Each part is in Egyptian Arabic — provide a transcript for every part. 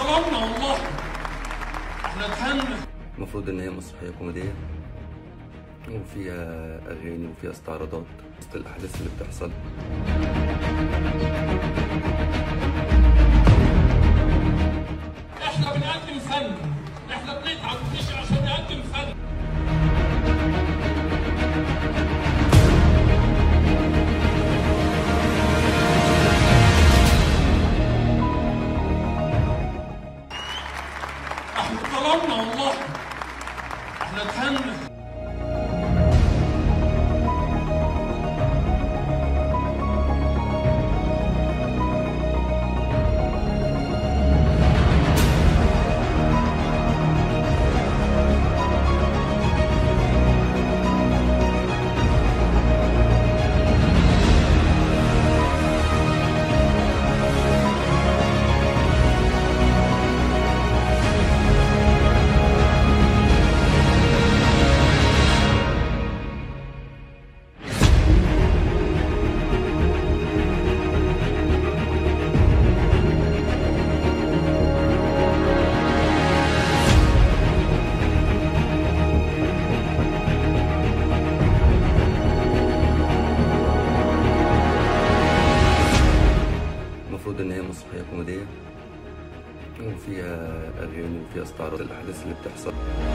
ظلمنا والله احنا اتهنا المفروض ان هي مسرحيه كوميديه وفيها اغاني وفيها استعراضات وسط الاحداث اللي بتحصل احنا بنقدم فن احنا بنتعب ونشقى عشان نقدم فن احنا ظلمنا والله احنا اتهنا المفروض ان هي مسرحيه كوميديه وفيها اغاني وفيها استعراض الاحداث اللي بتحصل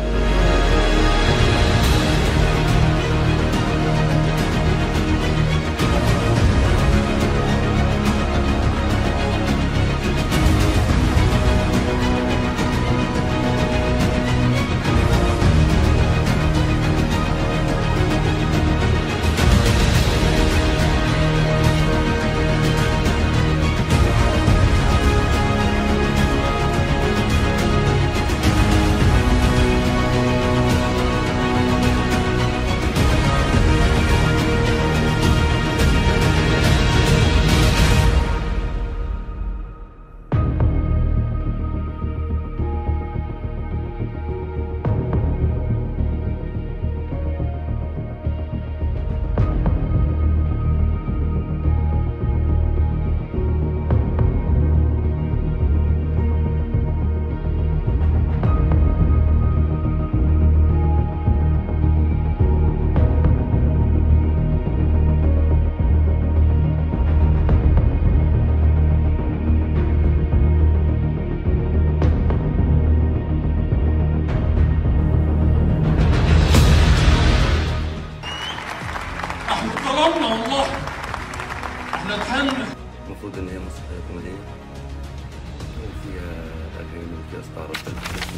احنا ظلمنا والله احنا اتهنا المفروض ان هي مسرحيه كوميديه وفيها اغاني وفيها استعراض الاحداث